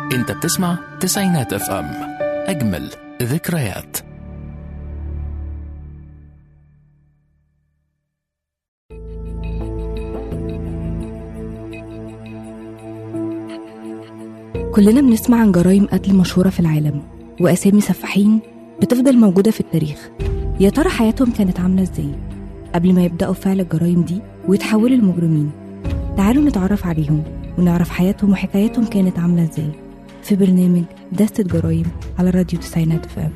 انت بتسمع تسعينات اف ام اجمل ذكريات كلنا بنسمع عن جرائم قتل مشهورة في العالم وأسامي سفاحين بتفضل موجودة في التاريخ يا ترى حياتهم كانت عاملة ازاي قبل ما يبدأوا فعل الجرائم دي ويتحولوا لمجرمين تعالوا نتعرف عليهم ونعرف حياتهم وحكاياتهم كانت عاملة ازاي في برنامج دستة جرائم على راديو تسعينات فام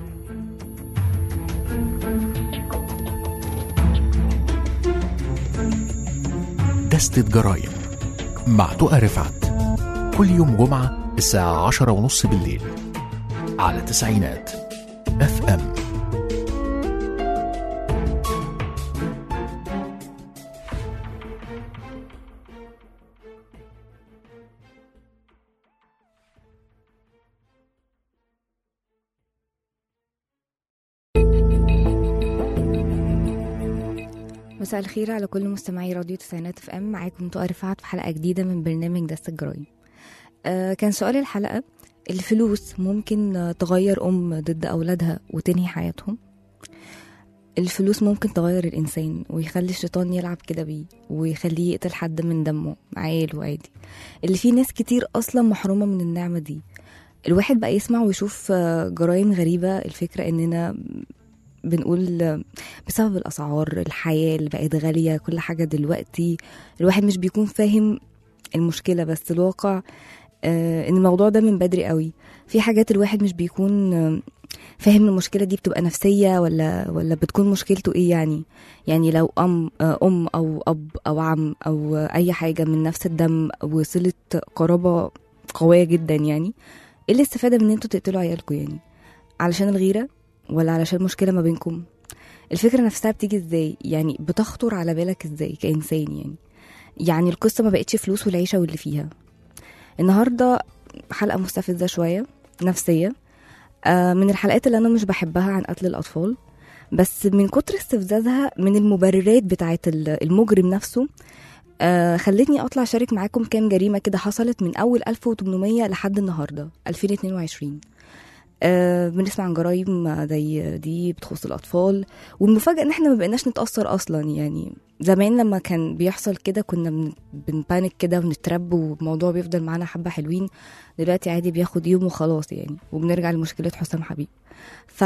دستة جرايم مع تقى رفعت كل يوم جمعة الساعة عشرة ونص بالليل على تسعينات اف ام مساء الخير على كل مستمعي راديو تسعينات اف ام معاكم تقى رفعت في حلقة جديدة من برنامج دستة الجرايم آه كان سؤال الحلقة الفلوس ممكن آه، تغير أم ضد أولادها وتنهي حياتهم الفلوس ممكن تغير الإنسان ويخلي الشيطان يلعب كده بيه ويخليه يقتل حد من دمه عيل عادي اللي فيه ناس كتير أصلا محرومة من النعمة دي الواحد بقى يسمع ويشوف آه، جرائم غريبة الفكرة إننا بنقول آه، بسبب الأسعار الحياة اللي بقت غالية كل حاجة دلوقتي الواحد مش بيكون فاهم المشكلة بس الواقع آه، ان الموضوع ده من بدري قوي في حاجات الواحد مش بيكون آه، فاهم المشكلة دي بتبقى نفسية ولا ولا بتكون مشكلته ايه يعني يعني لو ام آه، ام او اب او عم او آه، اي حاجة من نفس الدم وصلة قرابة قوية جدا يعني ايه الاستفادة من ان انتوا تقتلوا عيالكم يعني علشان الغيرة ولا علشان مشكلة ما بينكم الفكرة نفسها بتيجي ازاي يعني بتخطر على بالك ازاي كإنسان يعني يعني القصة ما بقتش فلوس والعيشة واللي فيها النهاردة حلقة مستفزة شوية نفسية آه، من الحلقات اللي أنا مش بحبها عن قتل الأطفال بس من كتر استفزازها من المبررات بتاعت ال- المجرم نفسه آه خلتني أطلع أشارك معاكم كام جريمة كده حصلت من أول 1800 لحد النهاردة 2022 آه بنسمع عن جرائم زي دي بتخص الأطفال والمفاجأة إن إحنا ما بقيناش نتأثر أصلا يعني زمان لما كان بيحصل كده كنا بن- بنبانك كده ونترب والموضوع بيفضل معانا حبة حلوين دلوقتي عادي بياخد يوم وخلاص يعني وبنرجع لمشكلة حسام حبيب ف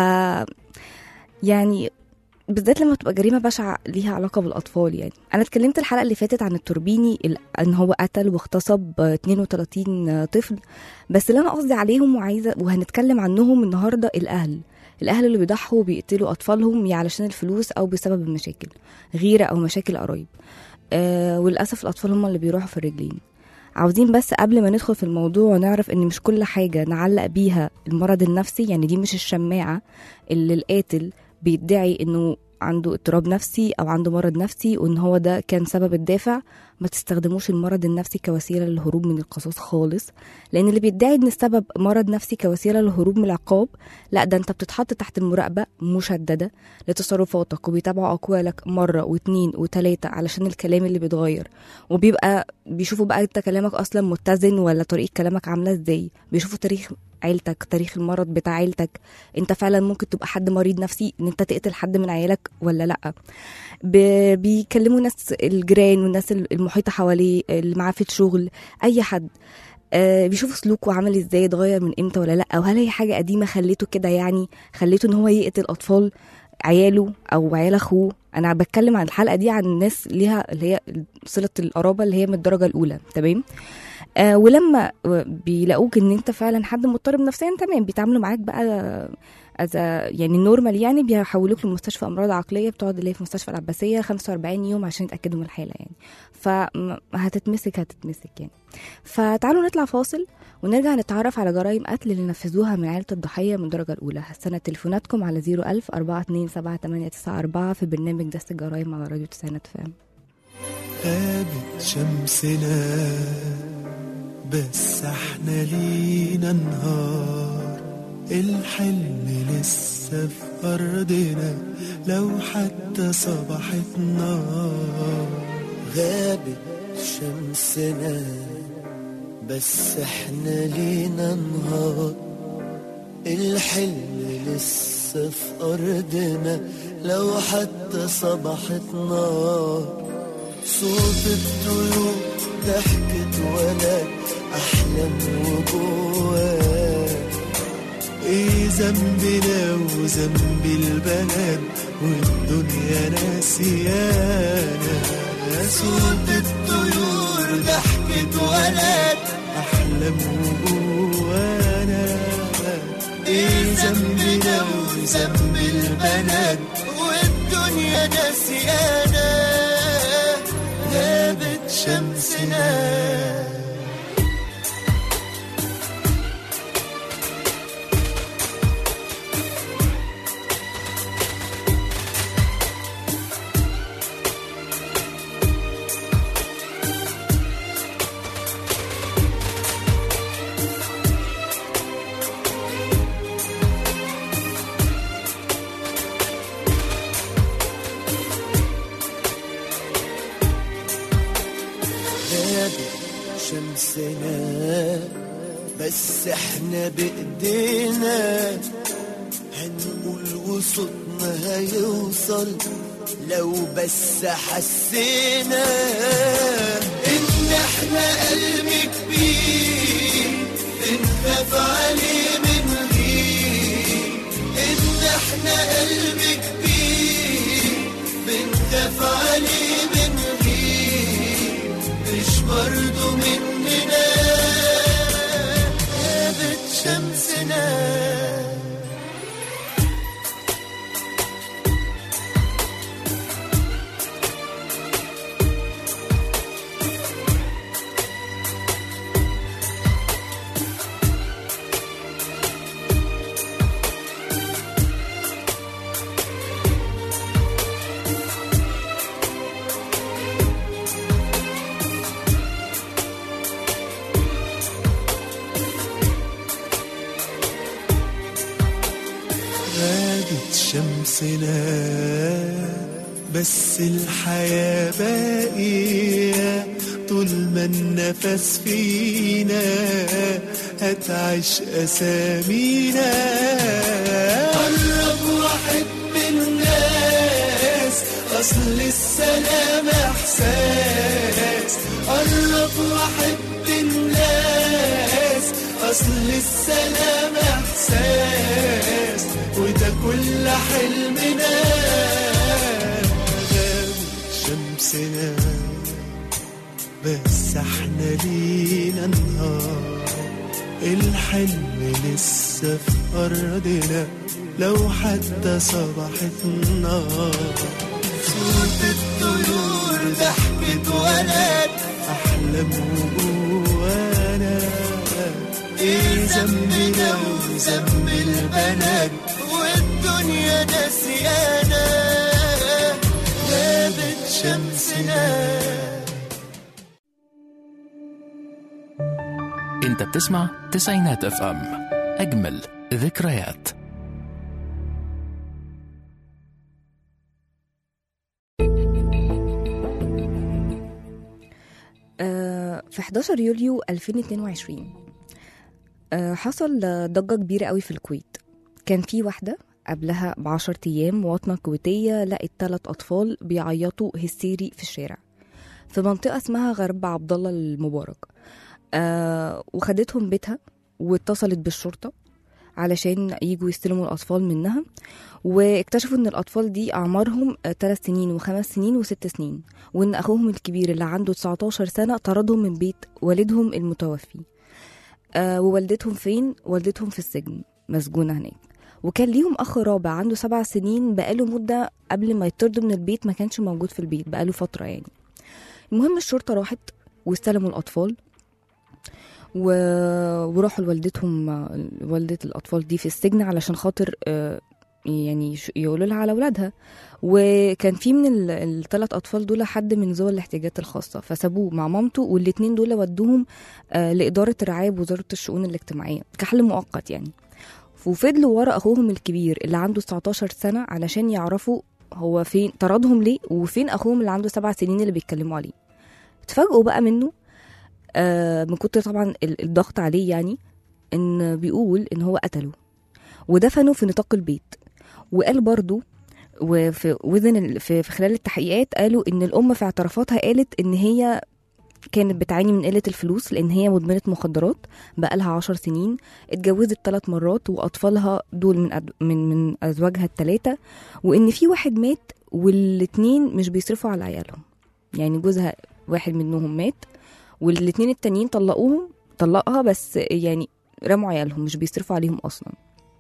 يعني بالذات لما تبقى جريمة بشعة ليها علاقة بالأطفال يعني أنا اتكلمت الحلقة اللي فاتت عن التوربيني ال- إن هو قتل واغتصب 32 طفل بس اللي أنا قصدي عليهم وعايزة وهنتكلم عنهم النهاردة الأهل الأهل اللي بيضحوا وبيقتلوا أطفالهم يا علشان الفلوس أو بسبب المشاكل غيرة أو مشاكل قرايب آه وللأسف الأطفال هم اللي بيروحوا في الرجلين عاوزين بس قبل ما ندخل في الموضوع ونعرف ان مش كل حاجة نعلق بيها المرض النفسي يعني دي مش الشماعة اللي القاتل بيدعي انه عنده اضطراب نفسي او عنده مرض نفسي وان هو ده كان سبب الدافع ما تستخدموش المرض النفسي كوسيله للهروب من القصاص خالص لان اللي بيدعي ان السبب مرض نفسي كوسيله للهروب من العقاب لا ده انت بتتحط تحت المراقبه مشدده لتصرفاتك وبيتابعوا اقوالك مره واتنين وتلاته علشان الكلام اللي بيتغير وبيبقى بيشوفوا بقى انت كلامك اصلا متزن ولا طريقه كلامك عامله ازاي بيشوفوا تاريخ عيلتك تاريخ المرض بتاع عيلتك انت فعلا ممكن تبقى حد مريض نفسي ان انت تقتل حد من عيالك ولا لا ب- بيكلموا ناس الجيران والناس المحيطه حواليه اللي معاه في الشغل اي حد آه بيشوفوا سلوكه عامل ازاي اتغير من امتى ولا لا وهل هي حاجه قديمه خليته كده يعني خليته ان هو يقتل اطفال عياله او عيال اخوه انا بتكلم عن الحلقه دي عن الناس ليها اللي هي صله القرابه اللي هي من الدرجه الاولى تمام آه ولما بيلاقوك ان انت فعلا حد مضطرب نفسيا تمام بيتعاملوا معاك بقى از يعني نورمال يعني بيحولوك لمستشفى امراض عقليه بتقعد اللي هي في مستشفى العباسيه 45 يوم عشان يتاكدوا من الحاله يعني فهتتمسك هتتمسك يعني فتعالوا نطلع فاصل ونرجع نتعرف على جرائم قتل اللي نفذوها من عيلة الضحية من الدرجة الأولى هستنى تليفوناتكم على 01000 427 في برنامج دست الجرائم على راديو تسعينات فام غابت شمسنا بس احنا لينا نهار الحلم لسه في أرضنا لو حتى صبحت نار غابت شمسنا بس احنا لينا نهار الحلم لسه في أرضنا لو حتى صبحت نار صوت الطيور ضحكة ولد أحلام وجواه ايه ذنبنا وذنب البلد والدنيا ناسيانا صوت الطيور ضحكة ولد أحلام وجوانا ايه ذنبنا وذنب البلد والدنيا ناسيانا غابت شمسنا غابت شمسنا بس احنا بايدينا هنقول وصوتنا هيوصل لو بس حسينا ان احنا قلب كبير بنخاف عليه من غير ان احنا قلب كبير بنخاف عليه من غير مش برضو مننا غابت شمسنا غابت شمسنا بس الحياة باقية طول ما النفس فينا هتعيش أسامينا قرب وحب الناس أصل السلام إحساس قرب وحب الناس أصل السلام إحساس وده كل حلمنا غابت شمسنا بس احنا لينا نهار الحلم لسه في أرضنا لو حتى صبحت نار صوت الطيور ضحكة ولد أحلام وجوانا إيه ذنبنا وذنب البلد والدنيا نسيانا غابت شمسنا انت بتسمع تسعينات اف ام اجمل ذكريات آه، في 11 يوليو 2022 آه، حصل ضجة كبيرة قوي في الكويت كان في واحدة قبلها بعشر أيام مواطنة كويتية لقت ثلاث أطفال بيعيطوا هستيري في الشارع في منطقة اسمها غرب عبد الله المبارك آه وخدتهم بيتها واتصلت بالشرطة علشان يجوا يستلموا الأطفال منها واكتشفوا ان الأطفال دي أعمارهم ثلاث سنين وخمس سنين وست سنين وان أخوهم الكبير اللي عنده 19 سنة طردهم من بيت والدهم المتوفي آه ووالدتهم فين؟ والدتهم في السجن مسجونة هناك وكان ليهم أخ رابع عنده سبع سنين بقاله مدة قبل ما يطردوا من البيت ما كانش موجود في البيت بقاله فترة يعني المهم الشرطة راحت واستلموا الأطفال و... وراحوا لوالدتهم والدة الأطفال دي في السجن علشان خاطر آه، يعني ش- يقولوا لها على أولادها وكان في من الثلاث أطفال دول حد من ذوي الاحتياجات الخاصة فسابوه مع مامته والاتنين دول ودوهم آه، لإدارة الرعاية بوزارة الشؤون الاجتماعية كحل مؤقت يعني وفضلوا ورا أخوهم الكبير اللي عنده 19 سنة علشان يعرفوا هو فين طردهم ليه وفين أخوهم اللي عنده سبع سنين اللي بيتكلموا عليه اتفاجئوا بقى منه آه من كتر طبعا ال- الضغط عليه يعني ان بيقول ان هو قتله ودفنه في نطاق البيت وقال برضو وفي وزن ال- في في خلال التحقيقات قالوا ان الام في اعترافاتها قالت ان هي كانت بتعاني من قله الفلوس لان هي مدمنه مخدرات بقالها عشر سنين اتجوزت ثلاث مرات واطفالها دول من أد... من من ازواجها الثلاثه وان في واحد مات والاتنين مش بيصرفوا على عيالهم يعني جوزها واحد منهم مات والاتنين التانيين طلقوهم طلقها بس يعني رموا عيالهم مش بيصرفوا عليهم اصلا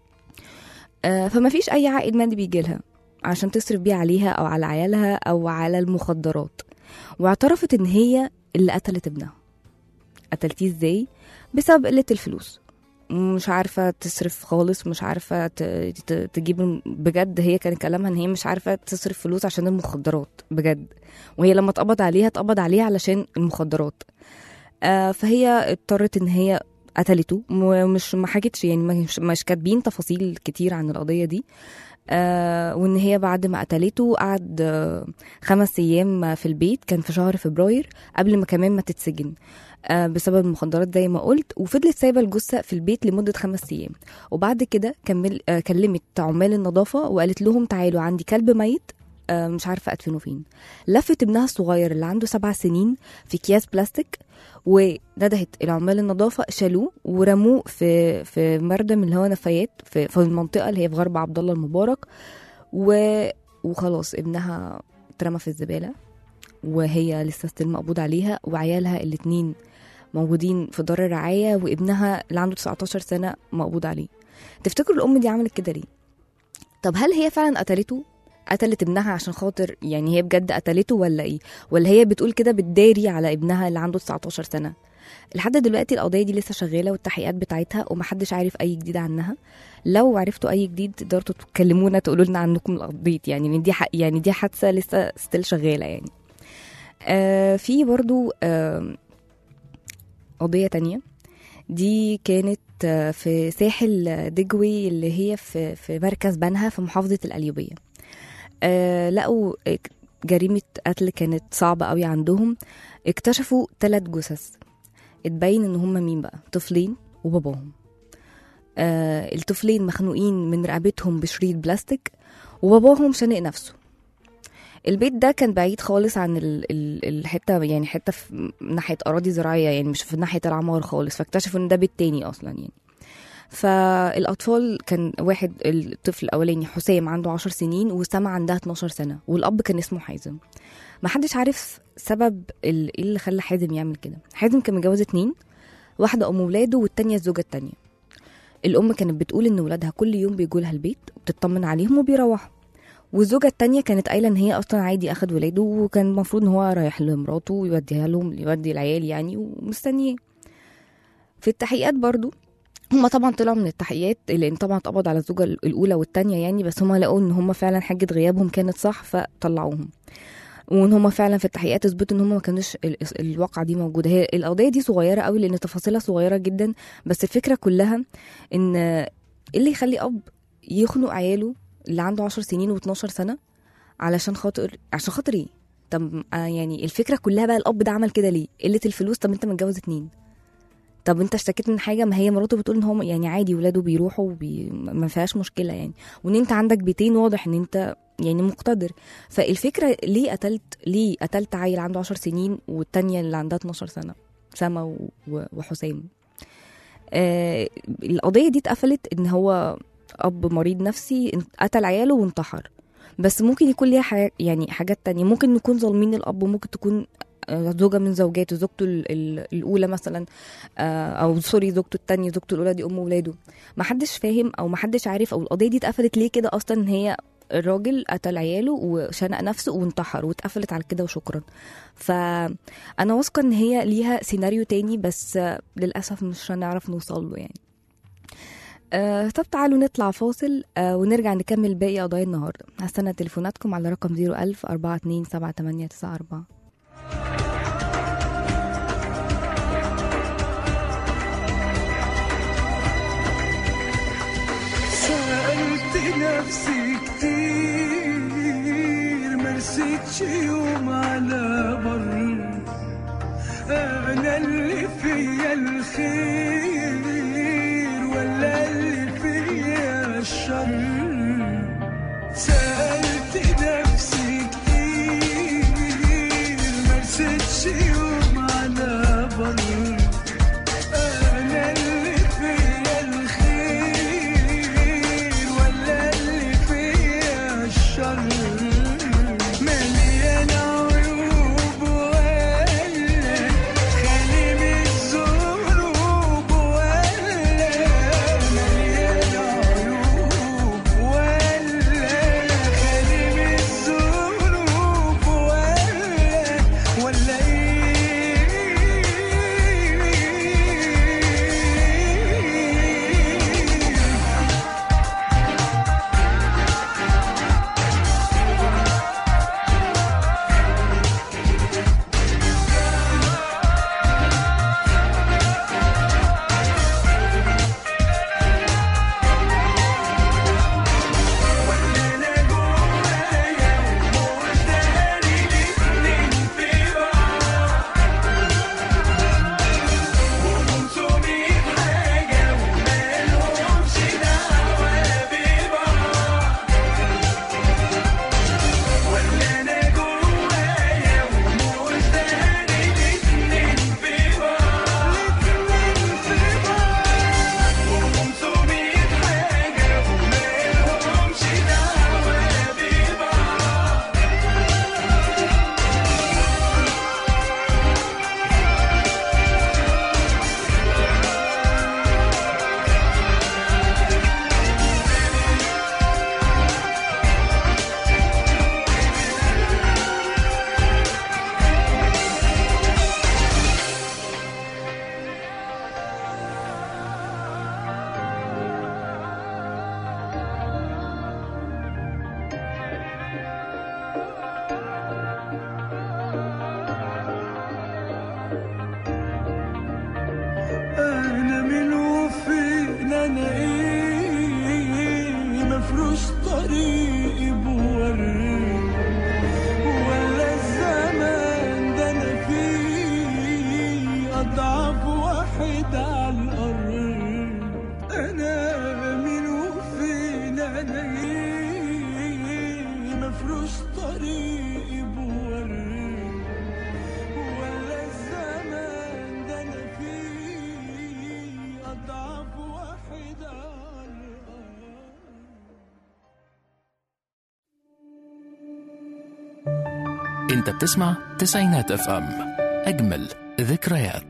آه فما فيش اي عائد مادي بيجيلها عشان تصرف بيه عليها او على عيالها او على المخدرات واعترفت ان هي اللي قتلت ابنها قتلتيه ازاي بسبب قله الفلوس مش عارفه تصرف خالص مش عارفه ت- ت- تجيب بجد هي كان كلامها ان هي مش عارفه تصرف فلوس عشان المخدرات بجد وهي لما اتقبض عليها اتقبض عليها علشان المخدرات آه فهي اضطرت ان هي قتلته ومش ما حكتش يعني مش, مش كاتبين تفاصيل كتير عن القضيه دي آه وان هي بعد ما قتلته قعد آه خمس ايام في البيت كان في شهر فبراير قبل ما كمان ما تتسجن آه بسبب المخدرات زي ما قلت وفضلت سايبه الجثه في البيت لمده خمس ايام وبعد كده كمل آه كلمت عمال النظافه وقالت لهم تعالوا عندي كلب ميت آه مش عارفه ادفنه فين لفت ابنها الصغير اللي عنده سبع سنين في اكياس بلاستيك وندهت العمال النظافه شالوه ورموه في في مردم اللي هو نفايات في, في المنطقه اللي هي في غرب عبد الله المبارك و وخلاص ابنها اترمى في الزباله وهي لسه ستيل مقبوض عليها وعيالها الاتنين موجودين في دار الرعايه وابنها اللي عنده 19 سنه مقبوض عليه تفتكروا الام دي عملت كده ليه طب هل هي فعلا قتلته قتلت ابنها عشان خاطر يعني هي بجد قتلته ولا ايه ولا هي بتقول كده بتداري على ابنها اللي عنده 19 سنه لحد دلوقتي القضيه دي لسه شغاله والتحقيقات بتاعتها ومحدش عارف اي جديد عنها لو عرفتوا اي جديد تقدروا تكلمونا تقولوا لنا عنكم الابديت يعني إن دي حق يعني دي حادثه لسه ستيل شغاله يعني آه في برضو آه قضيه تانية دي كانت آه، في ساحل دجوي اللي هي في في مركز بنها في محافظه القليوبيه آه لقوا جريمه قتل كانت صعبه قوي عندهم اكتشفوا ثلاث جثث اتبين ان هم مين بقى طفلين وباباهم آه الطفلين مخنوقين من رقبتهم بشريط بلاستيك وباباهم شنق نفسه البيت ده كان بعيد خالص عن ال ال الحته يعني حته في ناحيه اراضي زراعيه يعني مش في ناحيه العمار خالص فاكتشفوا ان ده بيت تاني اصلا يعني فالاطفال كان واحد الطفل الاولاني حسام عنده 10 سنين وسما عندها 12 سنه والاب كان اسمه حازم ما حدش عارف سبب ال- ايه اللي خلى حازم يعمل كده حازم كان متجوز اتنين واحده ام ولاده والتانيه الزوجه التانيه الام كانت بتقول ان ولادها كل يوم بيجوا لها البيت وبتطمن عليهم وبيروحوا والزوجة التانية كانت قايلة ان هي اصلا عادي اخد ولاده وكان المفروض ان هو رايح لمراته ويوديها لهم يودي العيال يعني ومستنياه في التحقيقات برضو هما طبعا طلعوا من التحقيقات لان طبعا اتقبض على الزوجه الاولى والثانيه يعني بس هما لقوا ان هما فعلا حجه غيابهم كانت صح فطلعوهم وان هما فعلا في التحقيقات اثبتوا ان هما ما كانوش ال- الواقعه دي موجوده هي القضيه دي صغيره قوي لان تفاصيلها صغيره جدا بس الفكره كلها ان ايه اللي يخلي اب يخنق عياله اللي عنده 10 سنين و12 سنه علشان خاطر عشان خاطر ايه طب آه يعني الفكره كلها بقى الاب ده عمل كده ليه قله الفلوس طب انت متجوز اتنين طب انت اشتكيت من حاجه ما هي مراته بتقول ان هو يعني عادي ولاده بيروحوا وبي... ما فيهاش مشكله يعني وان انت عندك بيتين واضح ان انت يعني مقتدر فالفكره ليه قتلت ليه قتلت عيل عنده 10 سنين والتانية اللي عندها 12 سنه سما و... و... وحسام آه القضيه دي اتقفلت ان هو اب مريض نفسي قتل عياله وانتحر بس ممكن يكون ليها حاجة يعني حاجات تانية ممكن نكون ظالمين الاب وممكن تكون آه، زوجة من زوجاته زوجته ال- ال- الأولى مثلا آه، أو سوري زوجته التانية زوجته الأولى دي أم ولاده ما حدش فاهم أو ما حدش عارف أو القضية دي اتقفلت ليه كده أصلا إن هي الراجل قتل عياله وشنق نفسه وانتحر واتقفلت على كده وشكرا فأنا واثقة إن هي ليها سيناريو تاني بس آه، للأسف مش هنعرف نوصل له يعني آه طب تعالوا نطلع فاصل آه ونرجع نكمل باقي قضايا النهارده هستنى تليفوناتكم على رقم 01000 427894 سألت نفسي كتير مرستش يوم على بر انا اللي فيا الخير ولا اللي فيا الشر سألت نفسي كتير مرستش يوم على بر أنا اللي فيا الخير ولا اللي فيا الشر مليان عيوب ولا خالي من الذنوب ولا مليان عيوب ولا خالي من الذنوب ولا ولا ايه انا جوايا ومداري الاتنين في بعض وخمسمية حاجة ومالهمش دعوة ببعض ولا انا جوايا ومداري الاتنين في بعض الاتنين في بعض وخمسمية حاجة ومالهمش دعوة ببعض انا من وفين انا ايه مفروش طريقي بوري ولا الزمان ده انا فيه اضعف واحد على الارض انا من وفين انا ايه مفروش طريقي بوري ولا الزمان ده انا فيه اضعف واحد على الارض انت بتسمع تسعينات اف ام اجمل ذكريات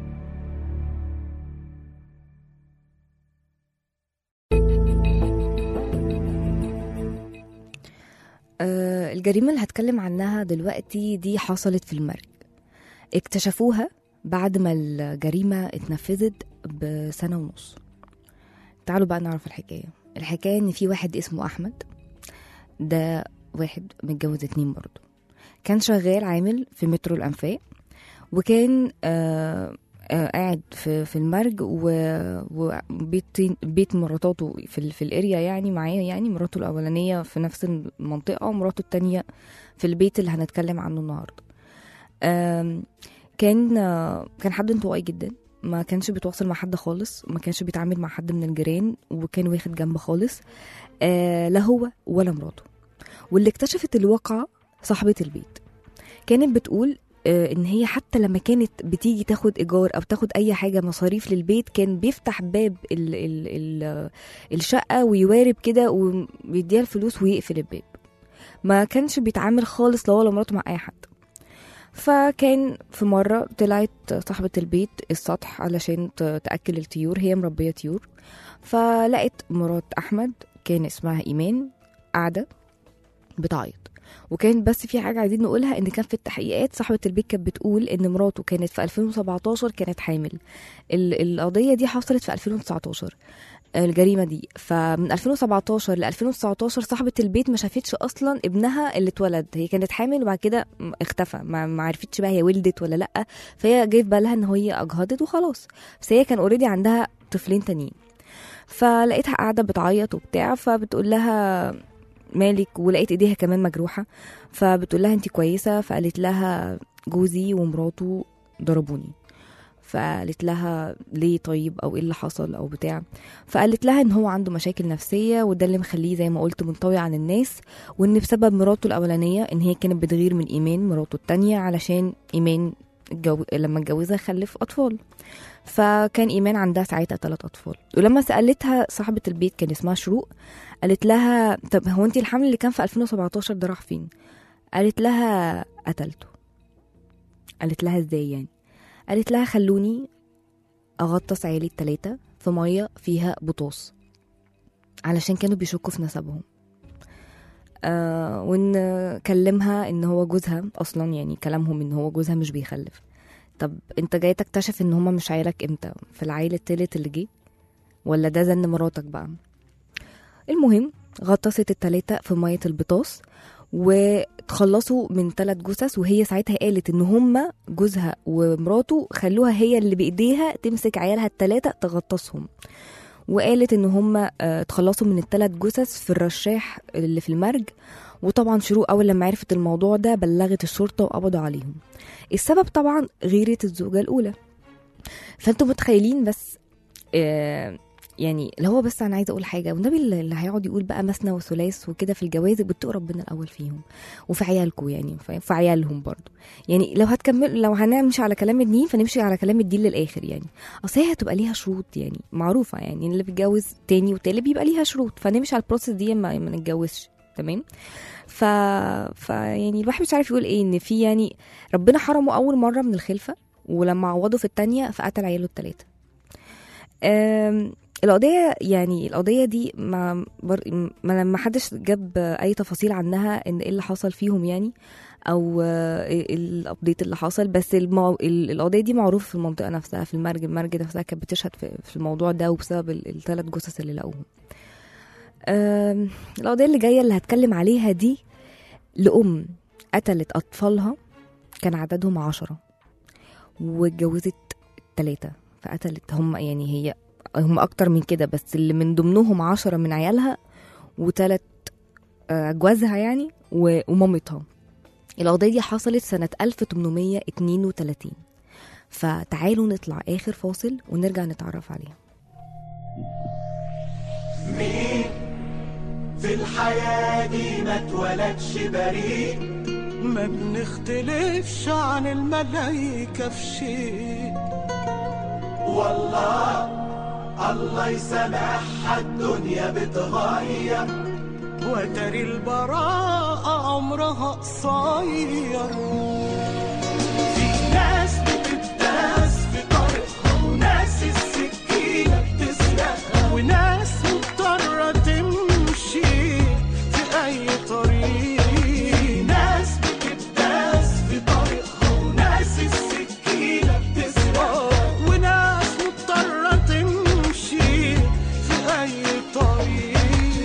آه، الجريمة اللي هتكلم عنها دلوقتي دي حصلت في المرج اكتشفوها بعد ما الجريمة اتنفذت بسنة ونص تعالوا بقى نعرف الحكاية الحكاية ان في واحد اسمه احمد ده واحد متجوز اتنين برضه كان شغال عامل في مترو الانفاق وكان آه آه قاعد في في المرج و- وبيت بيت مراتاته في ال- في الاريا يعني معاه يعني مراته الاولانيه في نفس المنطقه ومراته التانية في البيت اللي هنتكلم عنه النهارده آم، كان آه، كان حد انطوائي جدا ما كانش بيتواصل مع حد خالص ما كانش بيتعامل مع حد من الجيران وكان واخد جنب خالص آه لا هو ولا مراته واللي اكتشفت الواقعة صاحبة البيت كانت بتقول آه، ان هي حتى لما كانت بتيجي تاخد ايجار او تاخد اي حاجه مصاريف للبيت كان بيفتح باب ال ال ال الشقه ويوارب كده وبيديها الفلوس ويقفل الباب ما كانش بيتعامل خالص لا هو ولا مراته مع اي حد فكان في مرة طلعت صاحبة البيت السطح علشان ت- تأكل الطيور هي مربية طيور فلقت مرات أحمد كان اسمها إيمان قاعدة بتعيط وكان بس في حاجة عايزين نقولها إن كان في التحقيقات صاحبة البيت كانت بتقول إن مراته كانت في 2017 كانت حامل ال- القضية دي حصلت في 2019 الجريمة دي فمن 2017 ل 2019 صاحبة البيت ما شافتش أصلا ابنها اللي اتولد هي كانت حامل وبعد كده م- اختفى ما ما عرفتش بقى هي ولدت ولا لأ فهي جه في بالها إن هي أجهضت وخلاص بس هي كان اوريدي عندها طفلين تانيين فلقيتها قاعدة بتعيط وبتاع فبتقول لها مالك ولقيت ايديها كمان مجروحة فبتقول لها انت كويسة فقالت لها جوزي ومراته ضربوني فقالت لها ليه طيب او ايه اللي حصل او بتاع فقالت لها ان هو عنده مشاكل نفسيه وده اللي مخليه زي ما قلت منطوي عن الناس وان بسبب مراته الاولانيه ان هي كانت بتغير من ايمان مراته التانية علشان ايمان الجو... لما اتجوزها خلف اطفال فكان ايمان عندها ساعتها ثلاث اطفال ولما سالتها صاحبه البيت كان اسمها شروق قالت لها طب هو انت الحمل اللي كان في 2017 ده راح فين قالت لها قتلته قالت لها ازاي يعني قالت لها خلوني اغطس عيالي التلاتة في ميه فيها بطاس علشان كانوا بيشكوا في نسبهم آه وان كلمها ان هو جوزها اصلا يعني كلامهم ان هو جوزها مش بيخلف طب انت جاي تكتشف ان هما مش عيالك امتى في العيل التالت اللي جه ولا ده زن مراتك بقى المهم غطست التلاتة في مية البطاس وتخلصوا من ثلاث جثث وهي ساعتها قالت ان هما جوزها ومراته خلوها هي اللي بايديها تمسك عيالها التلاتة تغطسهم وقالت ان هما آه، اتخلصوا من الثلاث جثث في الرشاح اللي في المرج وطبعا شروق اول لما عرفت الموضوع ده بلغت الشرطه وقبضوا عليهم السبب طبعا غيره الزوجه الاولى فانتوا متخيلين بس آه يعني اللي هو بس انا عايزه اقول حاجه والنبي اللي اللي هيقعد يقول بقى مثنى وثلاث وكده في الجواز بتقوا ربنا الاول فيهم وفي عيالكم يعني في في عيالهم برضو يعني لو هتكمل لو هنمشي على كلام الدين فنمشي على كلام الدين للاخر يعني اصل هي هتبقى ليها شروط يعني معروفه يعني اللي بيتجوز تاني وتالت بيبقى ليها شروط فنمشي على البروسيس دي ما, ما نتجوزش تمام ف... ف يعني الواحد مش عارف يقول ايه ان في يعني ربنا حرمه اول مره من الخلفه ولما عوضه في التانية فقتل عياله التلاته أم، القضية يعني القضية دي ما, بر... ما لما حدش جاب أي تفاصيل عنها إن إيه اللي حصل فيهم يعني أو آه، إيه الأبديت اللي حصل بس المو... ال- القضية دي معروفة في المنطقة نفسها في المرج المرج نفسها كانت بتشهد في, في الموضوع ده وبسبب ال- الثلاث جثث اللي لقوهم أم، القضية اللي جاية اللي هتكلم عليها دي لأم قتلت أطفالها كان عددهم عشرة واتجوزت ثلاثة فقتلت هم يعني هي هم أكتر من كده بس اللي من ضمنهم عشرة من عيالها وتلات آه، جوازها يعني و- ومامتها القضية دي حصلت سنة 1832 فتعالوا نطلع آخر فاصل ونرجع نتعرف عليها مين في الحياة دي ما اتولدش بريء ما بنختلفش عن الملايكة في شيء والله الله يسامحها الدنيا بتغير وتري البراءة عمرها قصير في ناس بتداس في طريقها وناس السكينة بتسرقها وناس مضطرة تمشي في أي طريق في ناس بتداس في طريقها وناس السكينة بتسرقها وناس مضطرة تمشي في أي طريق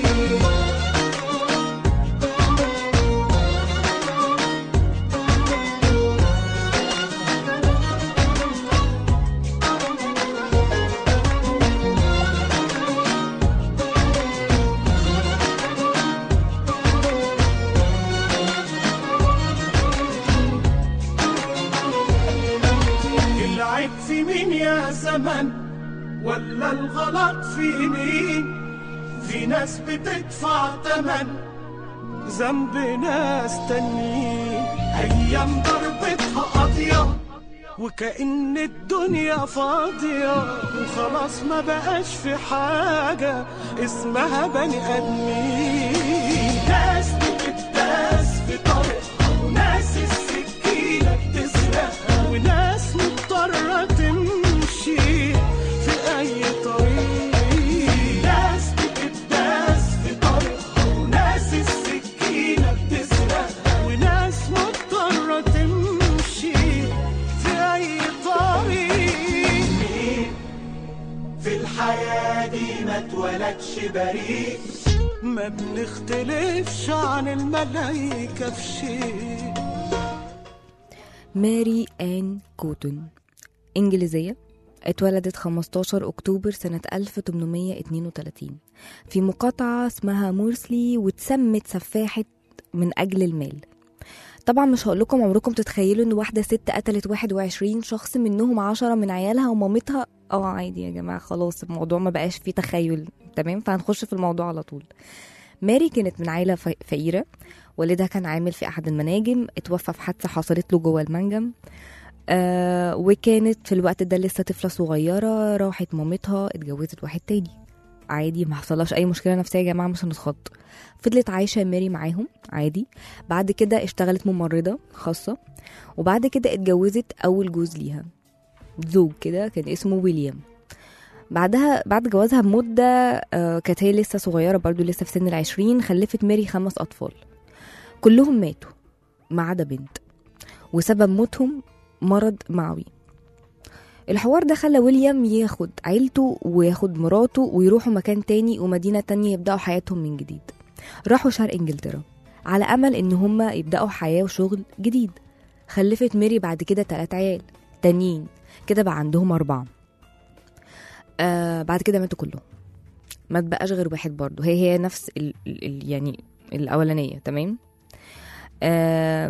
العيب في مين يا زمن ولا الغلط في مين في ناس بتدفع تمن ذنب ناس تانيين ايام ضربتها قاضية وكأن الدنيا فاضية وخلاص ما بقاش في حاجة اسمها بني آدمين ناس بتداس في طريقها وناس السكينة بتسرقها وناس مضطرة تمشي في أي طريق ناس بتداس في طريقها وناس السكينة بتسرقها وناس مضطرة تمشي في أي طريق مين في الحياة دي ما اتولدش بريء ما بنختلفش عن الملايكة في شيء ماري آن كوتون إنجليزية اتولدت 15 أكتوبر سنة 1832 في مقاطعة اسمها مورسلي واتسمت سفاحة من أجل المال طبعا مش هقول لكم عمركم تتخيلوا ان واحده ست قتلت 21 شخص منهم 10 من عيالها ومامتها اه عادي يا جماعه خلاص الموضوع ما بقاش فيه تخيل تمام فهنخش في الموضوع على طول ماري كانت من عيله ف- فقيره والدها كان عامل في احد المناجم اتوفى في حادثه حصلت له جوه المنجم آه وكانت في الوقت ده لسه طفله صغيره راحت مامتها اتجوزت واحد تاني عادي ما حصلهاش اي مشكله نفسيه يا جماعه مش هنتخض فضلت عايشه ماري معاهم عادي بعد كده اشتغلت ممرضه خاصه وبعد كده اتجوزت اول جوز ليها زوج كده كان اسمه ويليام بعدها بعد جوازها بمدة آه، كانت هي لسه صغيرة برضو لسه في سن العشرين خلفت ماري خمس أطفال كلهم ماتوا ما عدا بنت وسبب موتهم مرض معوي الحوار ده خلى ويليام ياخد عيلته وياخد مراته ويروحوا مكان تاني ومدينة تانية يبدأوا حياتهم من جديد راحوا شرق انجلترا على أمل إن هما يبدأوا حياة وشغل جديد خلفت ماري بعد كده تلات عيال تانيين كده بقى عندهم أربعة آه بعد كده ماتوا كلهم ما تبقاش غير واحد برضه هي هي نفس ال ال ال يعني الأولانية تمام آه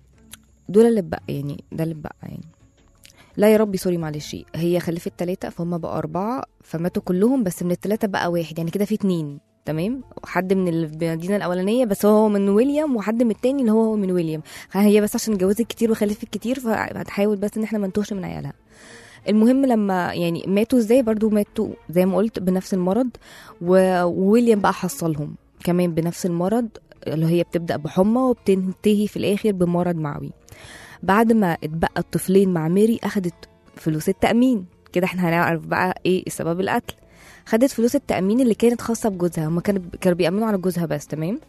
دول اللي بقى يعني ده اللي بقى يعني لا يا ربي سوري معلش هي خلفت تلاتة فهم بقى أربعة فماتوا كلهم بس من التلاتة بقى واحد يعني كده في اتنين تمام حد من المدينة الأولانية بس هو من ويليام وحد من التاني اللي هو من ويليام هي بس عشان اتجوزت كتير وخلفت كتير فهتحاول بس ان احنا ما نتوهش من عيالها المهم لما يعني ماتوا ازاي برضو ماتوا زي ما قلت بنفس المرض و- وويليام بقى حصلهم كمان بنفس المرض اللي هي بتبدأ بحمى وبتنتهي في الآخر بمرض معوي بعد ما اتبقى الطفلين مع ميري أخدت فلوس التأمين كده احنا هنعرف بقى ايه سبب القتل خدت فلوس التأمين اللي كانت خاصة بجوزها هما كانوا كانوا بيأمنوا على جوزها بس تمام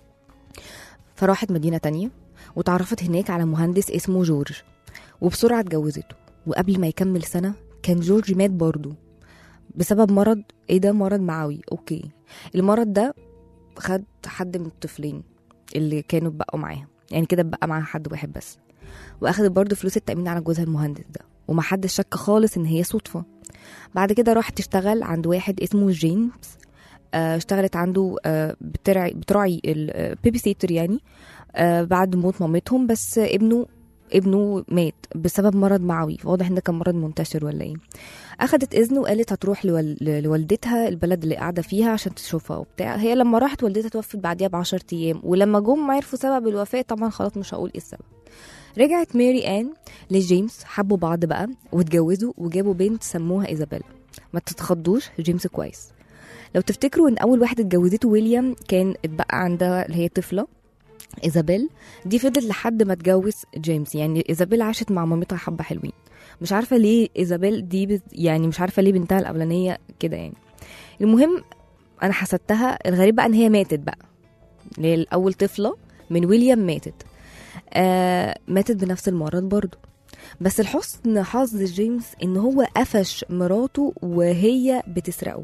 فراحت مدينة تانية وتعرفت هناك على مهندس اسمه جورج وبسرعة اتجوزته وقبل ما يكمل سنة كان جورج مات برضه بسبب مرض ايه ده مرض معوي اوكي المرض ده خد حد من الطفلين اللي كانوا بقوا معاها يعني كده بقى معاها حد واحد بس واخدت برضه فلوس التأمين على جوزها المهندس ده ومحدش شك خالص ان هي صدفة بعد كده راحت تشتغل عند واحد اسمه جيمس آه، اشتغلت عنده آه، بترعي بتراعي البيبي سيتر يعني آه، بعد موت مامتهم بس ابنه ابنه مات بسبب مرض معوي واضح ان ده كان مرض منتشر ولا ايه اخدت اذنه وقالت هتروح لوال... لوالدتها البلد اللي قاعده فيها عشان تشوفها وبتاع هي لما راحت والدتها توفت بعديها ب 10 ايام ولما جم عرفوا سبب الوفاه طبعا خلاص مش هقول ايه السبب رجعت ماري ان لجيمس حبوا بعض بقى واتجوزوا وجابوا بنت سموها ايزابيلا ما تتخضوش جيمس كويس لو تفتكروا ان اول واحد اتجوزته ويليام كان اتبقى عندها اللي هي طفله ايزابيل دي فضلت لحد ما اتجوز جيمس يعني ايزابيل عاشت مع مامتها حبه حلوين مش عارفه ليه ايزابيل دي بز... يعني مش عارفه ليه بنتها الاولانيه كده يعني المهم انا حسدتها الغريب بقى ان هي ماتت بقى اللي هي الاول طفله من ويليام ماتت آه ماتت بنفس المرض برضو بس الحسن حظ جيمس ان هو قفش مراته وهي بتسرقه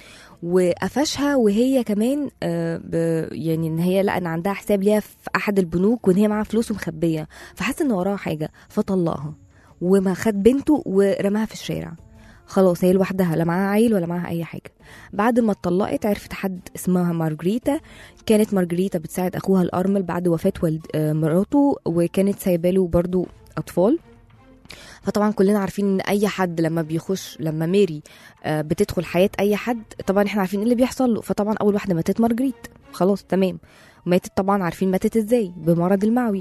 وقفشها وهي كمان آه ب يعني ان هي لقى ان عندها حساب ليها في احد البنوك وان هي معاها فلوس ومخبيه فحس ان وراها حاجه فطلقها وما خد بنته ورماها في الشارع خلاص هي لوحدها لا معاها عيل ولا معاها اي حاجه بعد ما اتطلقت عرفت حد اسمها مارجريتا كانت مارجريتا بتساعد اخوها الارمل بعد وفاه والد آه، مراته وكانت سايباله برضو اطفال فطبعا كلنا عارفين ان اي حد لما بيخش لما ميري آه، بتدخل حياه اي حد طبعا احنا عارفين ايه اللي بيحصل له فطبعا اول واحده ماتت مارجريت خلاص تمام ماتت طبعا عارفين ماتت ازاي بمرض المعوي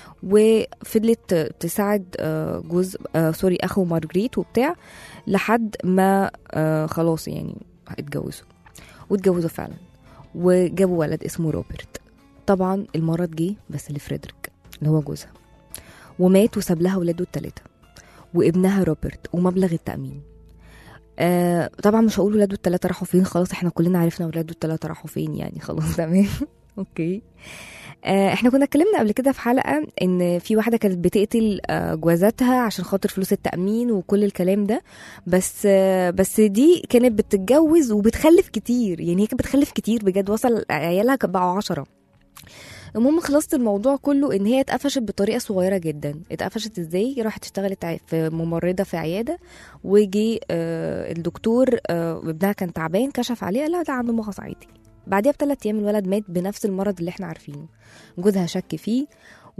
وفضلت تساعد آه، جوز آه، سوري اخو مارجريت وبتاع لحد ما آه، خلاص يعني اتجوزوا واتجوزوا فعلا وجابوا ولد اسمه روبرت طبعا المرض جه بس لفريدريك اللي هو جوزها ومات وساب لها ولاده التلاتة وابنها روبرت ومبلغ التأمين آه طبعا مش هقول ولاده التلاتة راحوا فين خلاص احنا كلنا عرفنا ولاده التلاتة راحوا فين يعني خلاص تمام اوكي آه احنا كنا اتكلمنا قبل كده في حلقة ان في واحدة كانت بتقتل آه جوازاتها عشان خاطر فلوس التأمين وكل الكلام ده بس آه بس دي كانت بتتجوز وبتخلف كتير يعني هي كانت بتخلف كتير بجد وصل عيالها كانوا بقوا عشرة المهم خلصت الموضوع كله ان هي اتقفشت بطريقه صغيره جدا اتقفشت ازاي راحت اشتغلت ع- في ممرضه في عياده وجي آه الدكتور آه ابنها كان تعبان كشف عليها لا ده عنده مغص عادي بعدها بثلاث ايام الولد مات بنفس المرض اللي احنا عارفينه جوزها شك فيه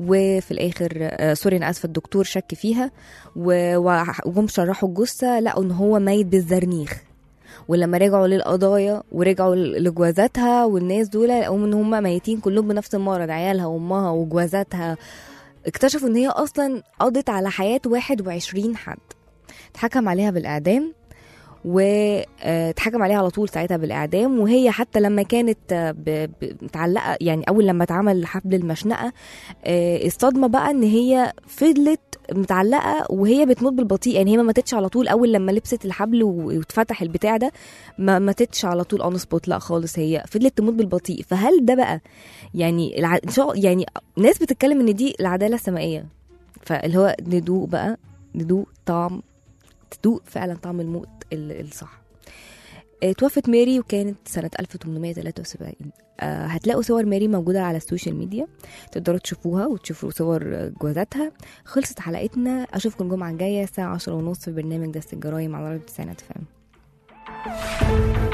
وفي الاخر آه سوري انا اسفه الدكتور شك فيها و- وح- وجم شرحوا الجثه لقوا ان هو ميت بالزرنيخ ولما رجعوا للقضايا ورجعوا ل- لجوازاتها والناس دول لقوا ان هم ميتين كلهم بنفس المرض عيالها وامها وجوازاتها اكتشفوا ان هي اصلا قضت على حياه 21 حد اتحكم عليها بالاعدام واتحكم عليها على طول ساعتها بالاعدام وهي حتى لما كانت آه، ب- ب- متعلقه يعني اول لما اتعمل حبل المشنقه آه، الصدمه بقى ان هي فضلت متعلقه وهي بتموت بالبطيء يعني هي ما ماتتش على طول اول لما لبست الحبل و- واتفتح البتاع ده ما ماتتش على طول اون سبوت لا خالص هي فضلت تموت بالبطيء فهل ده بقى يعني الع... إن شاء- يعني ناس بتتكلم ان دي العداله السمائيه فاللي هو ندوق بقى ندوق طعم تدوق فعلا طعم الموت ال- الصح آه، توفت ماري وكانت سنة 1873 آه، هتلاقوا صور ماري موجودة على السوشيال ميديا تقدروا تشوفوها وتشوفوا صور آه، جوازاتها خلصت حلقتنا أشوفكم الجمعة الجاية الساعة 10 ونص في برنامج دست الجرايم على راديو التسعينات فام